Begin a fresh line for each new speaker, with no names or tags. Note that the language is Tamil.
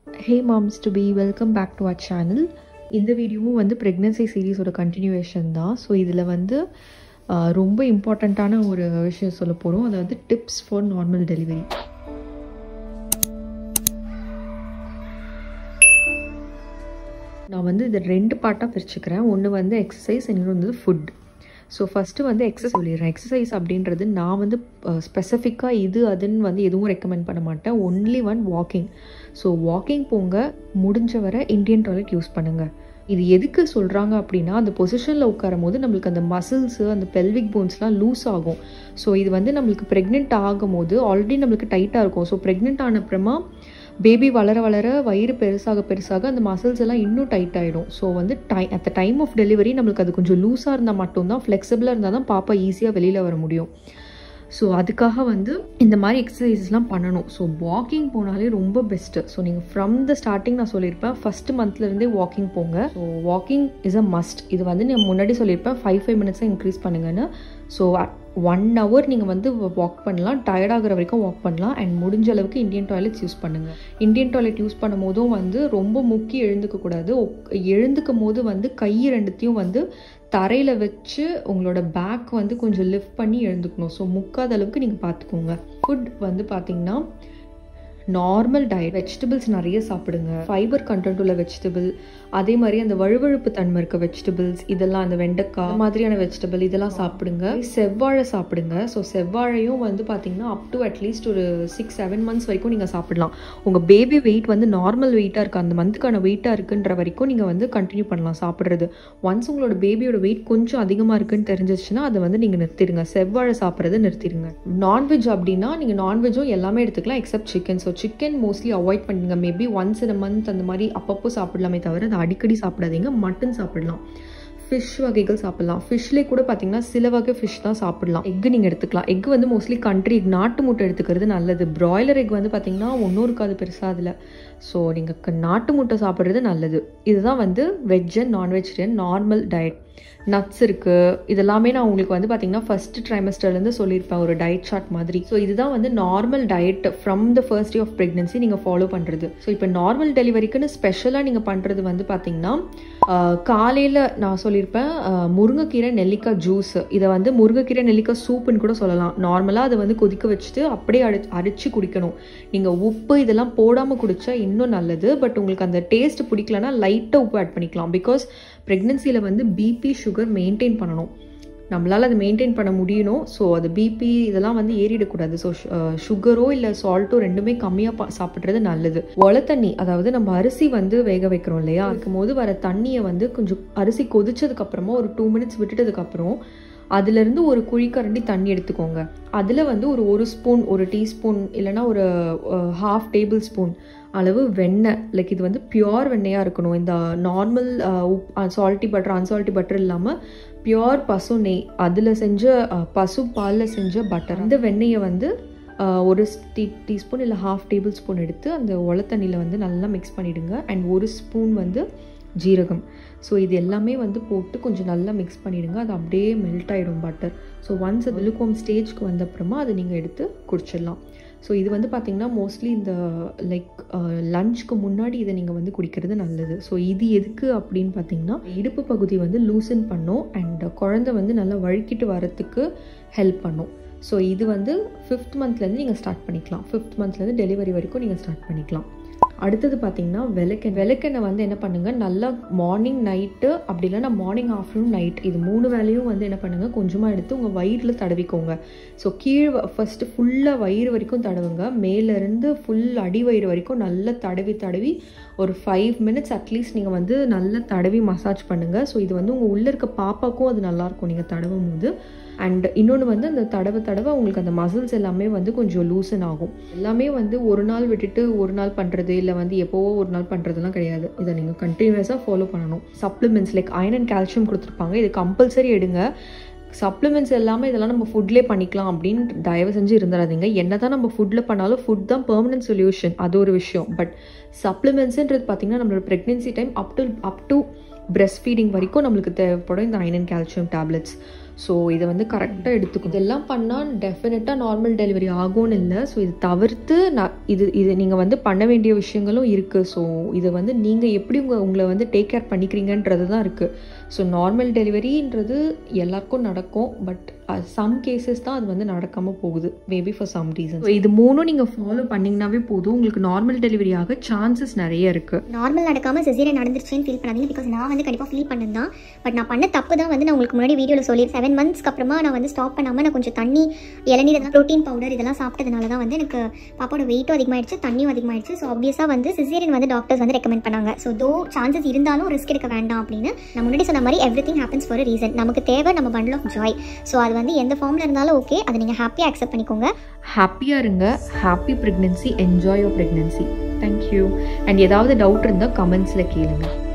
hey moms to be welcome back to our channel இந்த வீடியோவும் வந்து ப்ரெக்னென்சி சீரீஸோட கண்டினியூவேஷன் தான் ஸோ இதில் வந்து ஆஹ், ரொம்ப இம்பார்ட்டண்ட்டான ஒரு விஷயம் சொல்ல போகிறோம் அது வந்து டிப்ஸ் ஃபார் நார்மல் டெலிவரி நான் வந்து இதை ரெண்டு பார்ட்டாக பிரிச்சுக்கிறேன் ஒன்று வந்து எக்ஸசைஸ் இன்னொன்று வந்து ஃபுட் ஸோ ஃபஸ்ட்டு வந்து எக்ஸசைஸ் சொல்லிடுறேன் எக்ஸசைஸ் அப்படின்றது நான் வந்து ஸ்பெசிஃபிக்காக இது அதுன்னு வந்து எதுவும் ரெக்கமெண்ட் பண்ண மாட்டேன் only one walking so walking போங்க முடிஞ்ச வரை இந்தியன் டாய்லெட் யூஸ் பண்ணுங்கள் இது எதுக்கு சொல்கிறாங்க அப்படின்னா அந்த பொசிஷனில் உட்காரும் போது நம்மளுக்கு அந்த மசில்ஸு அந்த பெல்விக் போன்ஸ்லாம் லூஸ் ஆகும் ஸோ இது வந்து நம்மளுக்கு ப்ரெக்னென்ட் ஆகும்போது ஆல்ரெடி நம்மளுக்கு டைட்டாக இருக்கும் ஸோ ப்ரெக்னென்ட் ஆன அப்புறமா பேபி வளர வளர வயிறு பெருசாக பெருசாக அந்த மசில்ஸ் எல்லாம் இன்னும் டைட் ஆகிடும் ஸோ வந்து tie at the time of delivery நம்மளுக்கு அது கொஞ்சம் லூஸாக இருந்தால் மட்டும்தான் ஃப்ளெக்சிபிளாக இருந்தால் தான் பாப்பா ஈஸியாக வெளியில் வர முடியும் ஸோ அதுக்காக வந்து இந்த மாதிரி எக்ஸசைசஸ்லாம் பண்ணணும் ஸோ வாக்கிங் போனாலே ரொம்ப பெஸ்ட்டு ஸோ நீங்கள் ஃப்ரம் த ஸ்டார்டிங் நான் சொல்லியிருப்பேன் ஃபஸ்ட் மந்த்லேருந்தே வாக்கிங் போங்க so walking is a must இது வந்து நான் முன்னாடி சொல்லியிருப்பேன் ஃபைவ் ஃபைவ் மினிட்ஸாக இன்க்ரீஸ் பண்ணுங்கன்னு ஸோ ஒன் ஹவர் நீங்கள் வந்து வாக் பண்ணலாம் டயர்ட் ஆகுற வரைக்கும் வாக் பண்ணலாம் அண்ட் முடிஞ்ச அளவுக்கு இந்தியன் டாய்லெட்ஸ் யூஸ் பண்ணுங்கள் இந்தியன் டாய்லெட் யூஸ் பண்ணும் போதும் வந்து ரொம்ப முக்கி எழுந்துக்க கூடாது உக்- எழுந்துக்கும் போது வந்து கை ரெண்டுத்தையும் வந்து தரையில் வச்சு உங்களோட பேக் வந்து கொஞ்சம் லிஃப்ட் பண்ணி எழுந்துக்கணும் ஸோ முக்காத அளவுக்கு நீங்கள் பார்த்துக்கோங்க ஃபுட் வந்து பார்த்தீங்கன்னா நார்மல் டயட் வெஜிடபிள்ஸ் நிறைய சாப்பிடுங்க ஃபைபர் கண்டென்ட் உள்ள வெஜிடபிள் அதே மாதிரி அந்த வழுவழுப்பு தன்மை இருக்க வெஜிடபிள்ஸ் இதெல்லாம் அந்த வெண்டைக்காய் இந்த மாதிரியான வெஜிடபிள் இதெல்லாம் சாப்பிடுங்க செவ்வாழை சாப்பிடுங்க ஸோ செவ்வாழையும் வந்து பார்த்தீங்கன்னா அப் டு அட்லீஸ்ட் ஒரு சிக்ஸ் செவன் மந்த்ஸ் வரைக்கும் நீங்கள் சாப்பிடலாம் உங்கள் பேபி வெயிட் வந்து நார்மல் வெயிட்டாக இருக்குது அந்த மந்த்துக்கான வெயிட்டாக இருக்குன்ற வரைக்கும் நீங்கள் வந்து கண்டினியூ பண்ணலாம் சாப்பிட்றது ஒன்ஸ் உங்களோட பேபியோட வெயிட் கொஞ்சம் அதிகமாக இருக்குன்னு தெரிஞ்சிச்சுன்னா அதை வந்து நீங்கள் நிறுத்திடுங்க செவ்வாழை சாப்பிட்றதை நிறுத்திடுங்க நான்வெஜ் அப்படின்னா நீங்கள் நான்வெஜ்ஜும் எல்லாமே எடுத்துக்கலாம் except chicken so chicken mostly avoid பண்ணுங்க மேபி ஒன்ஸ் இன் மந்த் அந்த மாதிரி அப்பப்போ சாப்பிடலாமே தவிர அதை அடிக்கடி சாப்பிடாதீங்க மட்டன் சாப்பிடலாம் ஃபிஷ் வகைகள் சாப்பிடலாம் ஃபிஷ்லேயே கூட பார்த்தீங்கன்னா சில வகை ஃபிஷ் தான் சாப்பிடலாம் எக் நீங்கள் எடுத்துக்கலாம் எக் வந்து மோஸ்ட்லி கண்ட்ரி எக் நாட்டு முட்டை எடுத்துக்கிறது நல்லது பிராய்லர் எக் வந்து பார்த்தீங்கன்னா ஒன்றும் இருக்காது பெருசாக அதில் ஸோ நீங்கள் நாட்டு முட்டை சாப்பிட்றது நல்லது இதுதான் வந்து veg and nonvegetarian normal diet nuts இருக்குது இதெல்லாமே நான் உங்களுக்கு வந்து பார்த்தீங்கன்னா ஃபர்ஸ்ட் ட்ரைமஸ்டர்லேருந்து சொல்லியிருப்பேன் ஒரு டயட் சார்ட் மாதிரி ஸோ இதுதான் வந்து normal diet from the first day of pregnancy நீங்கள் ஃபாலோ பண்ணுறது ஸோ இப்போ நார்மல் டெலிவரிக்குன்னு ஸ்பெஷலாக நீங்கள் பண்ணுறது வந்து பார்த்தீங்கன்னா காலையில் நான் சொல்லியிருப்பேன் ஆஹ், முருங்கைக்கீரை நெல்லிக்காய் ஜூஸ் இதை வந்து முருங்கைக்கீரை நெல்லிக்காய் சூப்புன்னு கூட சொல்லலாம் நார்மலாக அதை வந்து கொதிக்க வச்சுட்டு அப்படியே அடி அரிச்சு குடிக்கணும் நீங்கள் உப்பு இதெல்லாம் போடாமல் குடிச்சா இன்னும் நல்லது பட் உங்களுக்கு அந்த டேஸ்ட் பிடிக்கலனா லைட்டாக உப்பு ஆட் பண்ணிக்கலாம் பிகாஸ் ப்ரெக்னென்சியில் வந்து பிபி சுகர் மெயின்டைன் பண்ணணும் நம்மளால் அதை மெயின்டைன் பண்ண முடியணும் ஸோ அது பிபி இதெல்லாம் வந்து ஏறிடக்கூடாது ஸோ சுகரோ இல்லை சால்ட்டோ ரெண்டுமே கம்மியாக சாப்பிட்றது நல்லது ஒல தண்ணி அதாவது நம்ம அரிசி வந்து வேக வைக்கிறோம் இல்லையா இருக்கும் போது வர தண்ணியை வந்து கொஞ்சம் அரிசி கொதிச்சதுக்கு அப்புறமா ஒரு டூ மினிட்ஸ் விட்டுட்டதுக்கப்புறம் அதுலேருந்து ஒரு குழிக்கரண்டி தண்ணி எடுத்துக்கோங்க அதில் வந்து ஒரு ஒரு ஸ்பூன் ஒரு டீஸ்பூன் இல்லைன்னா ஒரு ஹாஃப் டேபிள் ஸ்பூன் அளவு வெண்ணெய் லைக் இது வந்து பியோர் வெண்ணெயாக இருக்கணும் இந்த நார்மல் உப் சால்ட்டி பட்டர் அன்சால்ட்டி பட்டர் இல்லாமல் பியோர் பசு நெய் அதில் செஞ்ச அஹ், பசு பாலில் செஞ்ச பட்டர் அந்த வெண்ணெயை வந்து அஹ், ஒரு டீ டீஸ்பூன் இல்லை ஹாஃப் டேபிள் ஸ்பூன் எடுத்து அந்த ஒல தண்ணியில் வந்து நல்லா மிக்ஸ் பண்ணிவிடுங்க அண்ட் ஒரு ஸ்பூன் வந்து ஜீரகம் ஸோ இது எல்லாமே வந்து போட்டு கொஞ்சம் நல்லா மிக்ஸ் பண்ணிவிடுங்க அது அப்படியே மெல்ட் ஆகிடும் பட்டர் ஸோ ஒன்ஸ் அது லுக்கோம் ஸ்டேஜ்க்கு வந்த அப்புறமா அதை நீங்கள் எடுத்து குடிச்சிடலாம் ஸோ இது வந்து பார்த்திங்கன்னா மோஸ்ட்லி இந்த லைக் லஞ்சுக்கு முன்னாடி இதை நீங்கள் வந்து குடிக்கிறது நல்லது ஸோ இது எதுக்கு அப்படின்னு பார்த்தீங்கன்னா இடுப்பு பகுதி வந்து லூசன் பண்ணும் அண்ட் குழந்தை வந்து நல்லா வழுக்கிட்டு வரத்துக்கு ஹெல்ப் பண்ணும் ஸோ இது வந்து ஃபிஃப்த் மந்த்லேருந்து நீங்கள் ஸ்டார்ட் பண்ணிக்கலாம் ஃபிஃப்த் மந்த்லேருந்து டெலிவரி வரைக்கும் நீங்கள் ஸ்டார்ட் பண்ணிக்கலாம் அடுத்தது பார்த்தீங்கன்னா விளக்கெண்ணெய் விளக்கெண்ணெய் வந்து என்ன பண்ணுங்கள் நல்லா மார்னிங் நைட்டு அப்படி இல்லைன்னா மார்னிங் ஆஃப்டர்நூன் நைட் இது மூணு வேலையும் வந்து என்ன பண்ணுங்கள் கொஞ்சமாக எடுத்து உங்கள் வயிறில் தடவிக்கோங்க ஸோ கீழ் ஃபஸ்ட்டு ஃபுல்லாக வயிறு வரைக்கும் தடவுங்க மேலேருந்து ஃபுல் அடி வயிறு வரைக்கும் நல்லா தடவி தடவி ஒரு ஃபைவ் மினிட்ஸ் அட்லீஸ்ட் நீங்கள் வந்து நல்லா தடவி மசாஜ் பண்ணுங்கள் ஸோ இது வந்து உங்கள் உள்ளே இருக்க பாப்பாக்கும் அது நல்லாயிருக்கும் நீங்கள் தடவும் போது அண்ட் இன்னொன்று வந்து அந்த தடவை தடவை உங்களுக்கு அந்த மசில்ஸ் எல்லாமே வந்து கொஞ்சம் லூசன் ஆகும் எல்லாமே வந்து ஒரு நாள் விட்டுட்டு ஒரு நாள் பண்ணுறது இல்லை வந்து எப்போவோ ஒரு நாள் பண்ணுறதுலாம் கிடையாது இதை நீங்கள் கண்டினியூஸாக ஃபாலோ பண்ணணும் supplements like iron and calcium கொடுத்துருப்பாங்க இது கம்பல்சரி எடுங்க சப்ளிமெண்ட்ஸ் எல்லாமே இதெல்லாம் நம்ம ஃபுட்லேயே பண்ணிக்கலாம் அப்படின்னு தயவு செஞ்சு இருந்துடாதீங்க என்ன தான் நம்ம ஃபுட்டில் பண்ணாலும் ஃபுட் தான் பெர்மனன்ட் சொல்யூஷன் அது ஒரு விஷயம் பட் சப்ளிமெண்ட்ஸுன்றது பார்த்தீங்கன்னா நம்மளோட pregnancy time up to up to breastfeeding வரைக்கும் நம்மளுக்கு தேவைப்படும் இந்த iron and calcium tablets so இதை வந்து கரெக்டாக எடுத்துக்கும் இதெல்லாம் பண்ணால் டெஃபினட்டாக நார்மல் டெலிவரி ஆகும்னு இல்லை ஸோ இது தவிர்த்து நான் இது இது நீங்கள் வந்து பண்ண வேண்டிய விஷயங்களும் இருக்குது ஸோ இதை வந்து நீங்கள் எப்படி உங்கள் உங்களை வந்து டேக் கேர் பண்ணிக்கிறீங்கன்றது தான் இருக்குது ஸோ நார்மல் டெலிவரின்றது எல்லாருக்கும் நடக்கும் பட் சம் கேசஸ் தான் அது வந்து நடக்காமல் போகுது மேபி ஃபார் சம் ரீசன் இது மூணும் நீங்கள் ஃபாலோ பண்ணிங்கனாவே போதும் உங்களுக்கு நார்மல் டெலிவரி ஆக சான்சஸ் நிறைய இருக்குது
நார்மல் நடக்காமல் சிசேரியன் நடந்துருச்சுன்னு ஃபீல் பண்ணாதீங்க பிகாஸ் நான் வந்து கண்டிப்பாக ஃபீல் பண்ணது தான் பட் நான் பண்ண தப்பு தான் வந்து நான் உங்களுக்கு முன்னாடி வீடியோவில் சொல்லி செவன் மந்த்ஸ்க்கு அப்புறமா நான் வந்து ஸ்டாப் பண்ணாமல் நான் கொஞ்சம் தண்ணி இளநீர் இதெல்லாம் ப்ரோட்டீன் பவுடர் இதெல்லாம் சாப்பிட்டதுனால தான் வந்து எனக்கு பாப்பாவோட வெயிட்டும் அதிகமாகிடுச்சு தண்ணியும் அதிகமாகிடுச்சு ஸோ ஆப்வியஸாக வந்து சிசேரியன் வந்து டாக்டர்ஸ் வந்து ரெக்கமெண்ட் பண்ணாங்க ஸோ தோ சான்சஸ் இருந்தாலும் ரிஸ்க் எடுக்க வேண்டாம் அப்படின்னு நான் முன்னாடி சொன்ன மாதிரி everything happens for reason நமக்கு தேவை நம்ம பண்டில் ஆஃப் ஜாய் ஸோ அது வந்து எந்த ஃபார்மில் இருந்தாலும் ஓகே அதை நீங்கள் ஹாப்பியாக அக்செப்ட் பண்ணிக்கோங்க
ஹாப்பியாக இருங்க happy pregnancy enjoy your pregnancy thank you and ஏதாவது டவுட் இருந்தால் கமெண்ட்ஸில் கேளுங்க